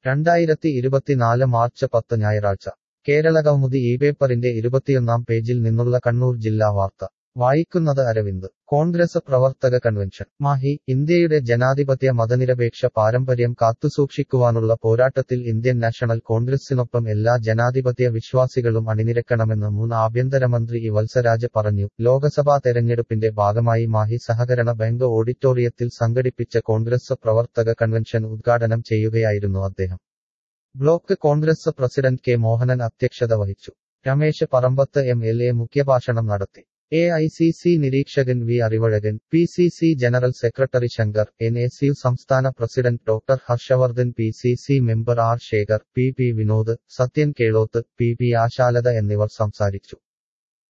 രണ്ടായിരത്തി ഇരുപത്തിനാല് മാർച്ച് പത്ത് ഞായറാഴ്ച കേരളകൗമുദി ഈ പേപ്പറിന്റെ ഇരുപത്തിയൊന്നാം പേജിൽ നിന്നുള്ള കണ്ണൂർ ജില്ലാ വാർത്ത വായിക്കുന്നത് അരവിന്ദ് കോൺഗ്രസ് പ്രവർത്തക കൺവെൻഷൻ മാഹി ഇന്ത്യയുടെ ജനാധിപത്യ മതനിരപേക്ഷ പാരമ്പര്യം കാത്തുസൂക്ഷിക്കുവാനുള്ള പോരാട്ടത്തിൽ ഇന്ത്യൻ നാഷണൽ കോൺഗ്രസിനൊപ്പം എല്ലാ ജനാധിപത്യ വിശ്വാസികളും അണിനിരക്കണമെന്ന് മുൻ ആഭ്യന്തരമന്ത്രി ഇ വത്സരാജ് പറഞ്ഞു ലോക്സഭാ തെരഞ്ഞെടുപ്പിന്റെ ഭാഗമായി മാഹി സഹകരണ ബാങ്ക് ഓഡിറ്റോറിയത്തിൽ സംഘടിപ്പിച്ച കോൺഗ്രസ് പ്രവർത്തക കൺവെൻഷൻ ഉദ്ഘാടനം ചെയ്യുകയായിരുന്നു അദ്ദേഹം block Congress president K Mohanan അധ്യക്ഷത വഹിച്ചു Ramesh Parambath M L A മുഖ്യഭാഷണം നടത്തി എ ഐ സി സി നിരീക്ഷകൻ V Arivazhagan P C C general secretary Shankar N S U സംസ്ഥാന president doctor Harshavardhan P C C member R Shekhar P P Vinod Sathyan Keloth P P Ashalatha എന്നിവർ സംസാരിച്ചു